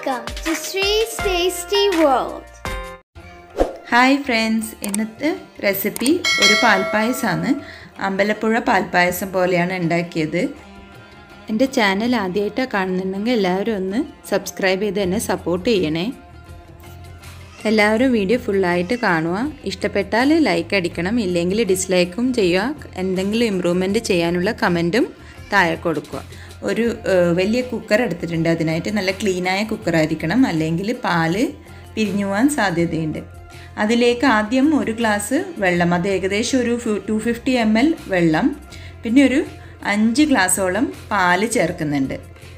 Welcome to Sri's Tasty World. Hi friends ഇന്നത്തെ recipe ഒരു പാൽപ്പായസമാണ് അമ്പലപ്പുഴ പാൽപ്പായസം പോലെയാണ് ഉണ്ടാക്കിയത് എൻ്റെ ചാനൽ ആദ്യമായിട്ടാണ് കാണുന്നുണ്ടെങ്കിൽ എല്ലാവരും ഒന്ന് സബ്സ്ക്രൈബ് ചെയ്ത് എന്നെ സപ്പോർട്ട് ചെയ്യണേ എല്ലാവരും വീഡിയോ ഫുള്ളായിട്ട് കാണുക ഇഷ്ടപ്പെട്ടാൽ ലൈക്ക് അടിക്കണം ഇല്ലെങ്കിൽ ഡിസ്ലൈക്കും ചെയ്യുക എന്തെങ്കിലും ഇമ്പ്രൂവ്മെൻറ്റ് ചെയ്യാനുള്ള കമൻറ്റും താഴെ കൊടുക്കുക ഒരു ഏഹ്, വലിയ കുക്കർ എടുത്തിട്ടുണ്ട് അതിനായിട്ട് നല്ല ക്ലീനായ കുക്കറായിരിക്കണം അല്ലെങ്കിൽ പാല് പിരിഞ്ഞു പോകാൻ സാധ്യതയുണ്ട് അതിലേക്ക് ആദ്യം ഒരു ഗ്ലാസ് വെള്ളം അത് ഏകദേശം ഒരു ടു ഫിഫ്റ്റി എം എൽ വെള്ളം പിന്നെ ഒരു അഞ്ച് ഗ്ലാസോളം പാല് ചേർക്കുന്നുണ്ട്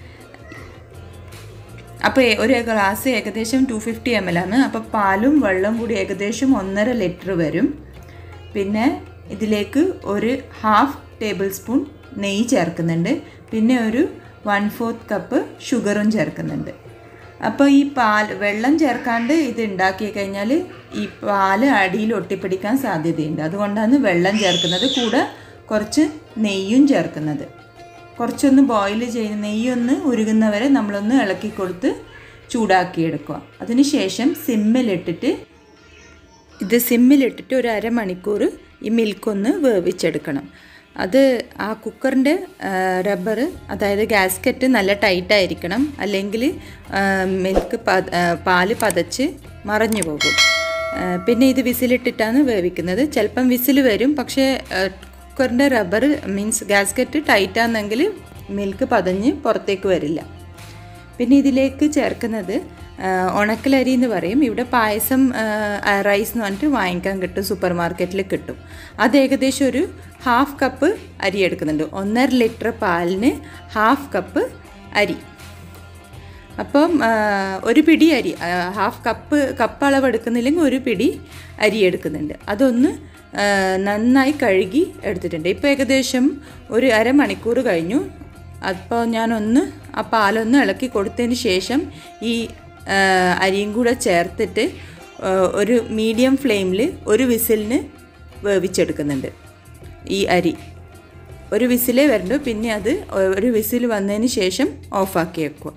അപ്പോൾ ഏ- ഒരു ഗ്ലാസ് ഏകദേശം ടു ഫിഫ്റ്റി എം എൽ ആണ് അപ്പോൾ പാലും വെള്ളവും കൂടി ഏകദേശം ഒന്നര ലിറ്റർ വരും പിന്നെ ഇതിലേക്ക് ഒരു ഹാഫ് ടേബിൾ സ്പൂൺ നെയ്യ് ചേർക്കുന്നുണ്ട് പിന്നെ ഒരു വൺ ഫോർത്ത് കപ്പ് ഷുഗറും ചേർക്കുന്നുണ്ട് അപ്പോൾ ഈ പാൽ വെള്ളം ചേർക്കാണ്ട് ഇത് ഉണ്ടാക്കി കഴിഞ്ഞാൽ ഈ പാല് അടിയിൽ ഒട്ടിപ്പിടിക്കാൻ സാധ്യതയുണ്ട് അതുകൊണ്ടാണ് വെള്ളം ചേർക്കുന്നത് കൂടെ കുറച്ച് നെയ്യും ചേർക്കുന്നത് കുറച്ചൊന്ന് ബോയിൽ ചെയ്ത് നെയ്യൊന്ന് ഉരുകുന്നവരെ നമ്മളൊന്ന് ഇളക്കി കൊടുത്ത് ചൂടാക്കിയെടുക്കുക അതിനുശേഷം സിമ്മിലിട്ടിട്ട് ഇത് സിമ്മിലിട്ടിട്ട് ഒരു അരമണിക്കൂർ ഈ മിൽക്കൊന്ന് വേവിച്ചെടുക്കണം അത് ആ കുക്കറിൻ്റെ റബ്ബർ അതായത് ഗ്യാസ്കറ്റ് നല്ല ടൈറ്റായിരിക്കണം അല്ലെങ്കിൽ മിൽക്ക് പ ആ, പാല് പതച്ച് മറഞ്ഞു പോകും ആ, പിന്നെ ഇത് വിസിലിട്ടിട്ടാണ് വേവിക്കുന്നത് ചിലപ്പം വിസിൽ വരും പക്ഷേ ആ, കുക്കറിൻ്റെ റബ്ബർ മീൻസ് ഗ്യാസ്കറ്റ് ടൈറ്റാണെങ്കിൽ മിൽക്ക് പതഞ്ഞ് പുറത്തേക്ക് വരില്ല പിന്നെ ഇതിലേക്ക് ചേർക്കുന്നത് ആ, ഉണക്കലരി എന്ന് പറയും ഇവിടെ പായസം ആ, റൈസ് എന്ന് പറഞ്ഞിട്ട് വാങ്ങിക്കാൻ കിട്ടും സൂപ്പർ മാർക്കറ്റിൽ കിട്ടും അത് ഏകദേശം ഒരു ഹാഫ് കപ്പ് അരി എടുക്കുന്നുണ്ട് ഒന്നര ലിറ്റർ പാലിന് ഹാഫ് കപ്പ് അരി അപ്പം ആ, ഒരു പിടി അരി ആ, ഹാഫ് കപ്പ് കപ്പ് അളവ് എടുക്കുന്നില്ലെങ്കിൽ ഒരു പിടി അരി എടുക്കുന്നുണ്ട് അതൊന്ന് ആ, നന്നായി കഴുകി എടുത്തിട്ടുണ്ട് ഇപ്പോൾ ഏകദേശം ഒരു അരമണിക്കൂർ കഴിഞ്ഞു അപ്പോൾ ഞാനൊന്ന് ആ പാലൊന്ന് ഇളക്കി കൊടുത്തതിന് ശേഷം ഈ ആ, അരിയും കൂടെ ചേർത്തിട്ട് ആ, ഒരു മീഡിയം ഫ്ലെയിമിൽ ഒരു വിസിലിന് വേവിച്ചെടുക്കുന്നുണ്ട് ഈ അരി ഒരു വിസിലേ വരണ്ടു പിന്നെ അത് ഒരു വിസിൽ വന്നതിന് ശേഷം ഓഫാക്കി വെക്കുക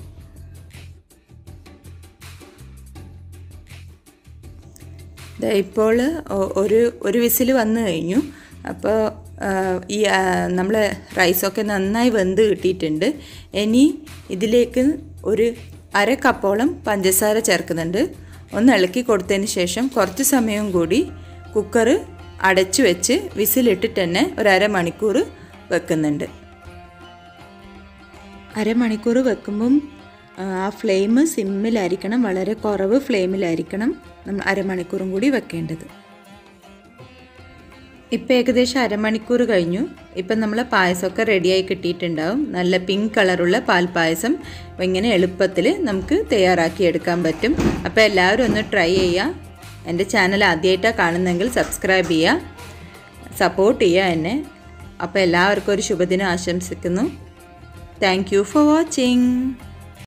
ദാ ഇപ്പോൾ ഒ- ഒരു ഒരു വിസിൽ വന്നു കഴിഞ്ഞു അപ്പോൾ ഈ നമ്മൾ റൈസൊക്കെ നന്നായി വെന്ത് കിട്ടിയിട്ടുണ്ട് ഇനി ഇതിലേക്ക് ഒരു അര കപ്പോളം പഞ്ചസാര ചേർക്കുന്നുണ്ട് ഒന്ന് ഇളക്കി കൊടുത്തതിന് ശേഷം കുറച്ച് സമയം കൂടി കുക്കർ അടച്ചു വെച്ച് വിസിലിട്ടിട്ട് തന്നെ ഒരു അരമണിക്കൂർ വെക്കുന്നുണ്ട് അരമണിക്കൂർ വെക്കുമ്പം ആ, ആ ഫ്ലെയിം സിമ്മിലായിരിക്കണം വളരെ കുറവ് ഫ്ലെയിമിലായിരിക്കണം നമ്മൾ അരമണിക്കൂറും കൂടി വെക്കേണ്ടത് ഇപ്പം ഏകദേശം അരമണിക്കൂർ കഴിഞ്ഞു ഇപ്പം നമ്മൾ പായസമൊക്കെ റെഡിയായി കിട്ടിയിട്ടുണ്ടാവും നല്ല പിങ്ക് കളറുള്ള പാൽ പായസം ഇങ്ങനെ എളുപ്പത്തിൽ നമുക്ക് തയ്യാറാക്കി എടുക്കാൻ പറ്റും അപ്പോൾ എല്ലാവരും ഒന്ന് ട്രൈ ചെയ്യുക എൻ്റെ ചാനൽ ആദ്യമായിട്ടാണ് കാണുന്നതെങ്കിൽ സബ്സ്ക്രൈബ് ചെയ്യുക സപ്പോർട്ട് ചെയ്യുക എന്നെ അപ്പോൾ എല്ലാവർക്കും ഒരു ശുഭദിനം ആശംസിക്കുന്നു താങ്ക് യു ഫോർ വാച്ചിങ്